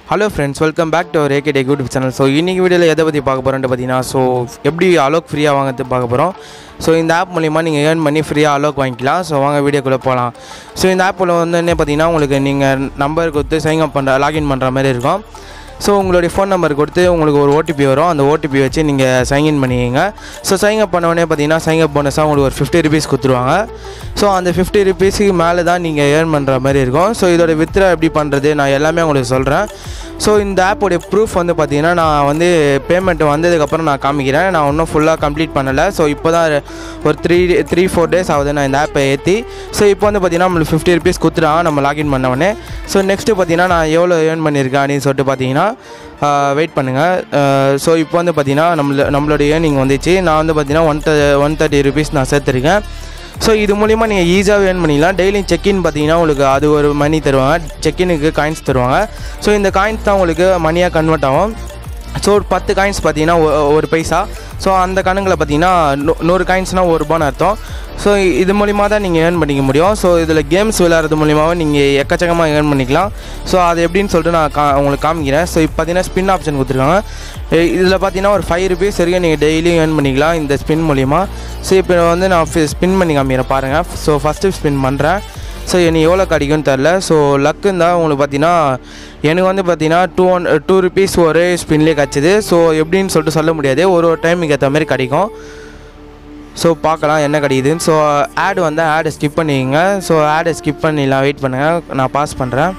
hello friends welcome back to AK tech YouTube channel so இன்றைக்கி வீடியோவில் எதை பற்றி பார்க்க போகிறோன்ட்டு பார்த்தீங்கன்னா ஸோ எப்படி அலோக் ஃப்ரீயாக வாங்கிறது பார்க்க போகிறோம் ஸோ இந்த ஆப் மூலிமா நீங்கள் ஏர்ன் பண்ணி ஃப்ரீயாக அலோக் வாங்கிக்கலாம் ஸோ வாங்க வீடியோக்குள்ளே போகலாம் ஸோ இந்த ஆப்பில் வந்து என்ன பார்த்தீங்கன்னா உங்களுக்கு நீங்கள் நம்பர் கொடுத்து சைன் அப் பண்ணுற லாகின் பண்ணுற மாதிரி இருக்கும் ஸோ உங்களுடைய ஃபோன் நம்பர் கொடுத்து உங்களுக்கு ஒரு ஓடிபி வரும் அந்த ஓடிபி வச்சு நீங்கள் சைன்இன் பண்ணிக்கிங்க ஸோ சைன் அப் பண்ண உடனே பார்த்தீங்கன்னா சைன் அப் போனஸாக உங்களுக்கு ஒரு ஃபிஃப்டி ருபீஸ் கொடுத்துருவாங்க ஸோ அந்த ஃபிஃப்டி ருபீஸுக்கு மேலே தான் நீங்கள் ஏர்ன் பண்ணுற மாதிரி இருக்கும் ஸோ இதோட வித்ரா எப்படி பண்ணுறது நான் எல்லாமே உங்களுக்கு சொல்கிறேன் ஸோ இந்த ஆப்போடைய ப்ரூஃப் வந்து பார்த்தீங்கன்னா நான் வந்து பேமெண்ட் வந்ததுக்கப்புறம் நான் காமிக்கிறேன் நான் இன்னும் ஃபுல்லாக கம்ப்ளீட் பண்ணலை ஸோ இப்போ தான் ஒரு த்ரீ த்ரீ ஃபோர் டேஸ் ஆகுது நான் இந்த ஆப்பை ஏற்றி ஸோ இப்போ வந்து பார்த்தீங்கன்னா நம்மளுக்கு ஃபிஃப்டி ருபீஸ் கொடுத்துட்டாங்க நம்ம லாகின் பண்ண உடனே ஸோ நெக்ஸ்ட்டு பார்த்தீங்கன்னா நான் எவ்வளோ ஏர்ன் பண்ணியிருக்கேன் அப்படின்னு சொல்லிட்டு பார்த்தீங்கன்னா வெயிட் பண்ணுங்கள் ஸோ இப்போ வந்து பார்த்தீங்கன்னா நம்மள நம்மளுடைய ஏர்னிங் வந்துச்சு நான் வந்து பார்த்தீங்கன்னா ஒன் ஒன் தேர்ட்டி ருபீஸ் நான் சேர்த்துருக்கேன் ஸோ இது மூலிமா நீங்கள் ஈஸியாக ஏர்ன் பண்ணிக்கலாம் டெய்லியும் செக்இன் பார்த்தீங்கன்னா உங்களுக்கு அது ஒரு மணி தருவாங்க செக்இனுக்கு காயின்ஸ் தருவாங்க ஸோ இந்த காயின்ஸ் தான் உங்களுக்கு மணியாக கன்வெர்ட் ஆகும் ஸோ ஒரு பத்து காயின்ஸ் பார்த்தீங்கன்னா ஒ- ஒரு பைசா ஸோ அந்த கணக்கில் பார்த்தீங்கன்னா நூ- நூறு காயின்ஸ்னால் ஒரு ரூபான்னு அர்த்தம் ஸோ இது மூலிமா தான் நீங்கள் ஏர்ன் பண்ணிக்க முடியும் ஸோ இதில் கேம்ஸ் விளையாடுறது மூலிமாவே நீங்கள் எக்கச்சக்கமாக ஏர்ன் பண்ணிக்கலாம் ஸோ அது எப்படின்னு சொல்லிட்டு நான் கா உங்களுக்கு காமிக்கிறேன் ஸோ இப்போ பார்த்தீங்கன்னா ஸ்பின் ஆப்ஷன் கொடுத்துருக்காங்க இதில் பார்த்தீங்கன்னா ஒரு ஃபைவ் ருபீஸ் வரைக்கும் நீங்கள் டெய்லியும் ஏர்ன் பண்ணிக்கலாம் இந்த ஸ்பின் மூலிமா ஸோ இப்போ வந்து நான் ஸ்பின் பண்ணி காமிக்கிறேன் பாருங்கள் ஸோ ஃபஸ்ட்டு ஸ்பின் பண்ணுறேன் ஸோ எனக்கு எவ்வளோ கிடைக்கும்னு தெரில ஸோ லக்குன்னு தான் உங்களுக்கு பார்த்தீங்கன்னா எனக்கு வந்து பார்த்தீங்கன்னா டூ ஒன் டூ ருபீஸ் ஒரே ஸ்பின்லேயே கிடச்சிது ஸோ எப்படின்னு சொல்லிட்டு சொல்ல முடியாது ஒரு ஒரு டைமுக்கு ஏற்ற மாதிரி கிடைக்கும் ஸோ பார்க்கலாம் என்ன கிடைக்குதுன்னு ஸோ ஆட் வந்து ஆடை ஸ்கிப் பண்ணிக்கங்க ஸோ ஆடை ஸ்கிப் பண்ணிடலாம் வெயிட் பண்ணுங்கள் நான் பாஸ் பண்ணுறேன்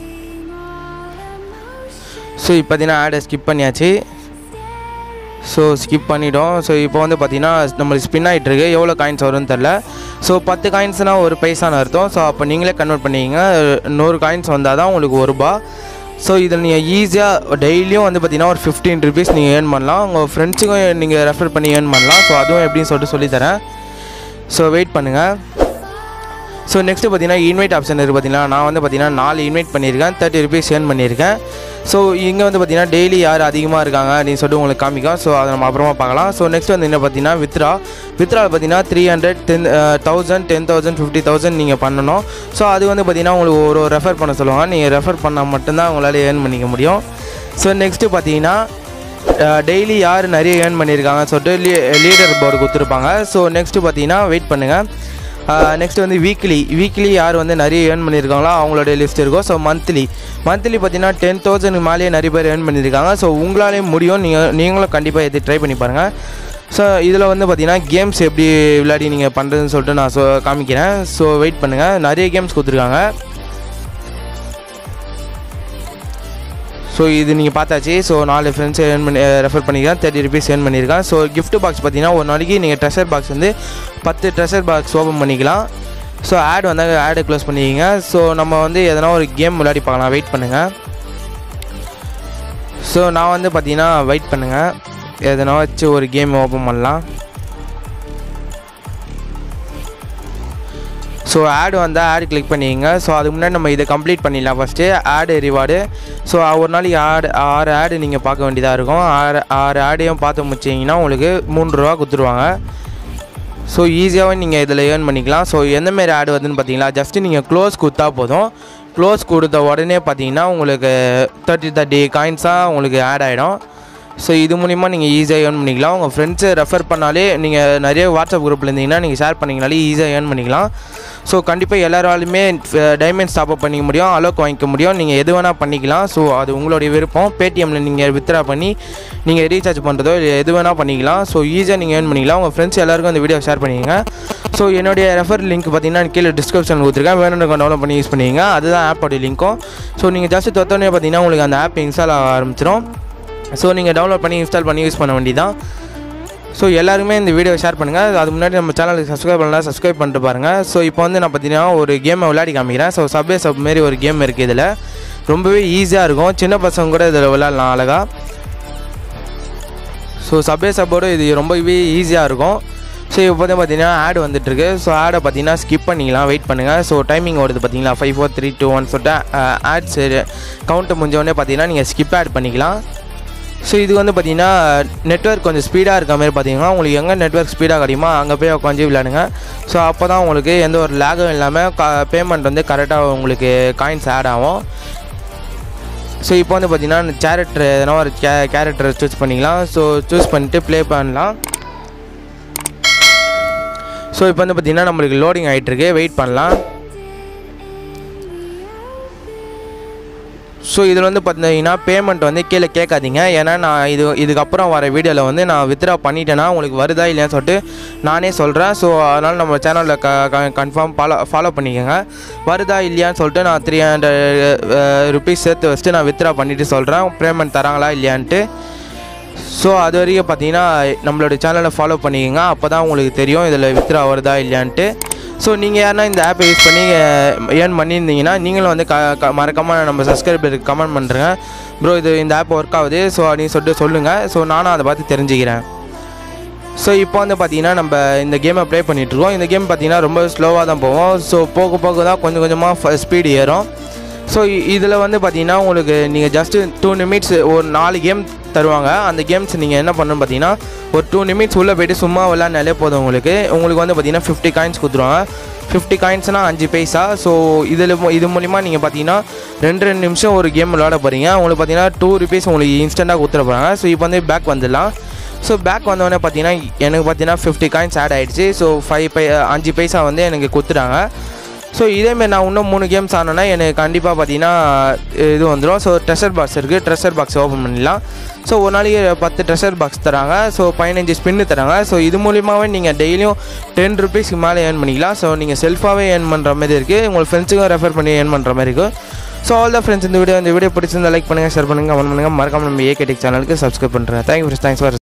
ஸோ இப்போ பார்த்தீங்கன்னா ஆடை ஸ்கிப் பண்ணியாச்சு ஸோ ஸ்கிப் பண்ணிட்டோம் ஸோ இப்போ வந்து பார்த்தீங்கன்னா நம்மளுக்கு ஸ்பின் ஆகிட்டு இருக்கு எவ்வளோ காயின்ஸ் வரும்னு தெரில ஸோ பத்து காயின்ஸ்னால் ஒரு பைசான்னு அர்த்தம் ஸோ அப்போ நீங்களே கன்வெர்ட் பண்ணிக்கங்க நூறு காயின்ஸ் வந்தால் தான் உங்களுக்கு ஒரு ரூபா ஸோ இதில் நீங்கள் ஈஸியாக டெய்லியும் வந்து பார்த்தீங்கன்னா ஒரு ஃபிஃப்டீன் ருபீஸ் நீங்கள் ஏர்ன் பண்ணலாம் உங்கள் ஃப்ரெண்ட்ஸுக்கும் நீங்கள் ரெஃபர் பண்ணி ஏர்ன் பண்ணலாம் ஸோ அதுவும் எப்படின்னு சொல்லிட்டு சொல்லித்தரேன் ஸோ வெயிட் பண்ணுங்கள் ஸோ நெக்ஸ்ட்டு பார்த்தீங்கன்னா இன்வைட் ஆப்ஷன் இருக்குது பார்த்தீங்கன்னா நான் வந்து பார்த்தீங்கன்னா நாலு இன்வைட் பண்ணியிருக்கேன் தேர்ட்டி ருபீஸ் ஏர்ன் பண்ணியிருக்கேன் ஸோ இங்கே வந்து பார்த்தீங்கன்னா டெய்லி யார் அதிகமாக இருக்காங்க அப்படின்னு சொல்லிட்டு உங்களுக்கு காமிக்கும் ஸோ அதை நம்ம அப்புறமா பார்க்கலாம் ஸோ நெக்ஸ்ட் வந்து என்ன பார்த்தீங்கன்னா வித்ரா வித்ரா பார்த்தீங்கன்னா three hundred ten thousand ten thousand fifty thousand நீங்கள் பண்ணணும் ஸோ அது வந்து பார்த்தீங்கன்னா உங்களுக்கு ஒரு ரெஃபர் பண்ண சொல்லுவாங்க நீங்கள் ரெஃபர் பண்ணால் மட்டும்தான் உங்களால் ஏர்ன் பண்ணிக்க முடியும் ஸோ நெக்ஸ்ட்டு பார்த்தீங்கன்னா டெய்லி யார் நிறைய ஏர்ன் பண்ணியிருக்காங்கன்னு சொல்லிட்டு லீ லீடர் போர்டு கொடுத்துருப்பாங்க ஸோ நெக்ஸ்ட்டு பார்த்தீங்கன்னா வெயிட் பண்ணுங்கள் நெக்ஸ்ட் வந்து வீக்லி வீக்லி யார் வந்து நிறைய ஏர்ன் பண்ணியிருக்காங்களோ அவங்களுடைய லிஸ்ட் இருக்கும் ஸோ மந்த்லி மந்த்லி பார்த்தீங்கன்னா டென் தௌசண்ட் மேலேயே நிறைய பேர் ஏர்ன் பண்ணியிருக்காங்க ஸோ உங்களாலேயும் முடியும் நீங்கள் நீங்களும் கண்டிப்பாக எது ட்ரை பண்ணி பாருங்கள் ஸோ இதில் வந்து பார்த்தீங்கன்னா கேம்ஸ் எப்படி விளையாடி நீங்கள் பண்ணுறதுன்னு சொல்லிட்டு நான் சொ காமிக்கிறேன் ஸோ வெயிட் பண்ணுங்கள் நிறைய கேம்ஸ் கொடுத்துருக்காங்க ஸோ இது நீங்கள் பார்த்தாச்சு ஸோ நாலு ஃப்ரெண்ட்ஸ் ஏர்ன் பண்ணி ரெஃபர் பண்ணியிருக்கேன் தேர்ட்டி ருபீஸ் ஏர்ன் பண்ணியிருக்கேன் ஸோ gift பாக்ஸ் பார்த்தீங்கன்னா ஒரு நாளைக்கு நீங்கள் ட்ரெஷர் பாக்ஸ் வந்து பத்து ட்ரெஷர் பாக்ஸ் ஓப்பன் பண்ணிக்கலாம் ஸோ ஆட் வந்தால் ஆடை க்ளோஸ் பண்ணிக்கிங்க ஸோ நம்ம வந்து எதனா ஒரு கேம் விளையாடி பார்க்கலாம் வெயிட் பண்ணுங்கள் ஸோ நான் வந்து பார்த்தீங்கன்னா வெயிட் பண்ணுங்கள் எதனா வச்சு ஒரு கேம் ஓப்பன் பண்ணலாம் ஸோ ஆடு வந்தால் ஆடு கிளிக் பண்ணிக்கங்க ஸோ அதுக்கு முன்னாடி நம்ம இதை கம்ப்ளீட் பண்ணிடலாம் ஃபஸ்ட்டு ஆடு ரிவார்டு ஸோ ஒரு நாளைக்கு ஆடு ஆறு ஆடு நீங்கள் பார்க்க வேண்டியதாக இருக்கும் ஆறு ஆறு ஆடையும் பார்த்து முடிச்சிங்கன்னா உங்களுக்கு மூணு ரூபா கொடுத்துருவாங்க ஸோ ஈஸியாகவே நீங்கள் இதில் ஏர்ன் பண்ணிக்கலாம் ஸோ எந்தமாரி ஆடு வருதுன்னு பார்த்தீங்களா ஜஸ்ட்டு நீங்கள் க்ளோஸ் கொடுத்தா போதும் க்ளோஸ் கொடுத்த உடனே பார்த்தீங்கன்னா உங்களுக்கு தேர்ட்டி தேர்ட்டி காயின்ஸாக உங்களுக்கு ஆட் ஆகிடும் ஸோ இது மூலிமா நீங்கள் ஈஸியாக ஏர்ன் பண்ணிக்கலாம் உங்கள் ஃப்ரெண்ட்ஸை ரெஃபர் பண்ணாலே நீங்கள் நிறைய வாட்ஸ்அப் குரூப்பில் இருந்தீங்கன்னா நீங்கள் ஷேர் பண்ணிங்கனாலே ஈஸியாக ஏர்ன் பண்ணிக்கலாம் ஸோ கண்டிப்பாக எல்லாராலுமே டைமண்ட் ஸ்டாப் அப் பண்ணிக்க முடியும் அலோக் வாங்கிக்க முடியும் நீங்கள் எது வேணால் பண்ணிக்கலாம் ஸோ அது உங்களுடைய விருப்பம் பேடிஎம்மில் நீங்கள் வித்ரா பண்ணி நீங்கள் ரீசார்ஜ் பண்ணுறதோ இல்லை எது வேணால் பண்ணிக்கலாம் ஸோ ஈஸியாக நீங்கள் ஏர்ன் பண்ணிக்கலாம் உங்கள் ஃப்ரெண்ட்ஸ் எல்லாருக்கும் இந்த வீடியோ ஷேர் பண்ணிக்கங்க ஸோ என்னுடைய ரெஃபர் லிங்க் பார்த்தீங்கன்னா கீழே டிஸ்கிரிப்ஷன் கொடுத்துருக்கேன் வேணும்னு டவுன்லோட் பண்ணி யூஸ் பண்ணிக்கங்க அதுதான் ஆப்போடைய லிங்க்கும் ஸோ நீங்கள் ஜஸ்ட் தொத்தோடனே பார்த்தீங்கன்னா உங்களுக்கு அந்த ஆப் இன்ஸ்டால் ஆக ஆரம்பிச்சிடும் ஸோ நீங்கள் டவுன்லோட் பண்ணி இன்ஸ்டால் பண்ணி யூஸ் பண்ண வேண்டியதான் ஸோ எல்லாருமே இந்த வீடியோ ஷேர் பண்ணுங்கள் அது முன்னாடி நம்ம சேனலுக்கு சப்ஸ்கிரைப் பண்ணலாம் சப்ஸ்கிரைப் பண்ணிட்டு பாருங்கள் ஸோ இப்போ வந்து நான் பார்த்தீங்கன்னா ஒரு கேமை விளையாடி காமிக்கிறேன் ஸோ சப்வே சப் மாரி ஒரு கேம் இருக்குது இதில் ரொம்பவே ஈஸியாக இருக்கும் சின்ன பசங்க கூட இதில் விளையாடலாம் அழகாக ஸோ சப்வே சப்போட இது ரொம்பவே ஈஸியாக இருக்கும் ஸோ இப்போ வந்து பார்த்தீங்கன்னா ஆட் வந்துட்டுருக்கு ஸோ ஆடை பார்த்தீங்கன்னா ஸ்கிப் பண்ணிக்கலாம் வெயிட் பண்ணுங்கள் ஸோ டைமிங் வருது பார்த்தீங்களா five four three two one சொல்லிட்டு ஆட்ஸ் கவுண்ட்டு முடிஞ்சவொடனே பார்த்தீங்கன்னா நீங்கள் ஸ்கிப் ஆட் பண்ணிக்கலாம் ஸோ இது வந்து பார்த்தீங்கன்னா நெட்ஒர்க் கொஞ்சம் ஸ்பீடாக இருக்க மாதிரி பார்த்தீங்கன்னா உங்களுக்கு எங்கே நெட்ஒர்க் ஸ்பீடாக கிடைக்குமோ அங்கே போய் உட்காந்து விளையாடுங்க ஸோ அப்போ தான் உங்களுக்கு எந்த ஒரு லேகும் இல்லாமல் பேமெண்ட் வந்து கரெக்டாக உங்களுக்கு காயின்ஸ் ஆட் ஆகும் ஸோ இப்போ வந்து பார்த்தீங்கன்னா கேரக்டர் எதனா ஒரு கே கேரக்டரை சூஸ் பண்ணிக்கலாம் ஸோ சூஸ் பண்ணிட்டு ப்ளே பண்ணலாம் ஸோ இப்போ வந்து பார்த்தீங்கன்னா நம்மளுக்கு லோடிங் ஆகிட்டுருக்கு வெயிட் பண்ணலாம் ஸோ இதில் வந்து பார்த்தீங்கன்னா பேமெண்ட் வந்து கீழே கேட்காதீங்க ஏன்னா நான் இது இதுக்கப்புறம் வர வீடியோவில் வந்து நான் வித்ரா பண்ணிட்டேன்னா உங்களுக்கு வருதா இல்லையான்னு சொல்லிட்டு நானே சொல்கிறேன் ஸோ அதனால் நம்ம சேனலில் க கன்ஃபார்ம் ஃபாலோ ஃபாலோ பண்ணிக்கோங்க வருதா இல்லையான்னு சொல்லிட்டு நான் த்ரீ ஹண்ட்ரட் ருபீஸ் சேர்த்து வச்சுட்டு நான் வித்ரா பண்ணிவிட்டு சொல்கிறேன் பேமெண்ட் தராங்களா இல்லையான்ட்டு ஸோ அது வரைக்கும் பார்த்தீங்கன்னா நம்மளோட சேனலை ஃபாலோ பண்ணிக்கோங்க அப்போ தான் உங்களுக்கு தெரியும் இதில் வித்ரா வருதா இல்லையான்ட்டு ஸோ நீங்கள் யாருனா இந்த ஆப்பை யூஸ் பண்ணி ஏர்ன் பண்ணியிருந்தீங்கன்னா நீங்களும் வந்து க க மறக்காமல் நம்ம சப்ஸ்கிரைபருக்கு கமெண்ட் பண்ணுறேங்க ப்ரோ இது இந்த ஆப் ஒர்க் ஆகுது ஸோ அப்படின்னு சொல்லிட்டு சொல்லுங்கள் ஸோ நானும் அதை பார்த்து தெரிஞ்சுக்கிறேன் ஸோ இப்போ வந்து பார்த்தீங்கன்னா நம்ம இந்த கேமை ப்ளே பண்ணிகிட்ருக்கோம் இந்த கேம் பார்த்தீங்கன்னா ரொம்ப ஸ்லோவாக தான் போவோம் ஸோ போக போக தான் கொஞ்சம் கொஞ்சமாக ஸ்பீடு ஏறும் ஸோ இதில் வந்து பார்த்தீங்கன்னா உங்களுக்கு நீங்கள் ஜஸ்ட்டு டூ நிமிட்ஸ் ஒரு நாலு கேம் தருவாங்க அந்த கேம்ஸ் நீங்கள் என்ன பண்ணணும் பார்த்தீங்கன்னா ஒரு டூ நிமிட்ஸ் உள்ளே போயிட்டு சும்மா விளாட்னாலே போதும் உங்களுக்கு உங்களுக்கு வந்து பார்த்தீங்கன்னா ஃபிஃப்டி காயின்ஸ் கொடுத்துருவாங்க ஃபிஃப்டி காயின்ஸ்னால் அஞ்சு பைசா ஸோ இதில் இது மூலிமா நீங்கள் பார்த்தீங்கன்னா ரெண்டு ரெண்டு நிமிஷம் ஒரு கேம் விளாட போகிறீங்க உங்களுக்கு பார்த்தீங்கன்னா டூ ருபீஸ் உங்களுக்கு இன்ஸ்டண்ட்டாக கொடுத்துட போகிறாங்க ஸோ இப்போ வந்து பேக் வந்துடலாம் ஸோ பேக் வந்தோடனே பார்த்தீங்கன்னா எனக்கு பார்த்தீங்கன்னா ஃபிஃப்டி காயின்ஸ் ஆட் ஆகிடுச்சு ஸோ ஃபைவ் பை அஞ்சு பைசா வந்து எனக்கு கொடுத்துட்டாங்க ஸோ இதேமாரி நான் இன்னும் மூணு கேம்ஸ் ஆனேன்னா எனக்கு கண்டிப்பாக பார்த்தீங்கன்னா இது வந்துடும் ஸோ ட்ரெஷர் பாக்ஸ் இருக்குது ட்ரெஷர் பாக்ஸ் ஓப்பன் பண்ணிடலாம் ஸோ ஒரு நாளைக்கு பத்து ட்ரெஷர் பாக்ஸ் தராங்க ஸோ பதினஞ்சு ஸ்பின்னு தராங்க ஸோ இது மூலியமாகவே நீங்கள் டெய்லியும் டென் ருபீஸ்க்கு மேலே ஏர்ன் பண்ணிக்கலாம் ஸோ நீங்கள் செல்ஃபாகவே ஏர்ன் பண்ணுற மாதிரி இருக்குது உங்களுக்கு ஃப்ரெண்ட்ஸுக்கும் ரெஃபர் பண்ணி ஏர்ன் பண்ணுற மாதிரி இருக்கும் ஸோ ஆல் த ஃப்ரெண்ட்ஸ் இந்த வீடியோ இந்த வீடியோ பிடிச்சிருந்தா லைக் பண்ணுங்கள் ஷேர் பண்ணுங்கள் கமெண்ட் பண்ணுங்கள் மறக்காம நம்ம ஏகே டெக் சேனலுக்கு சப்ஸ்கிரைப் பண்ணுறேன் தேங்க்யூ ஃப்ரெண்ட்ஸ் தேங்க்ஸ் ஃபார்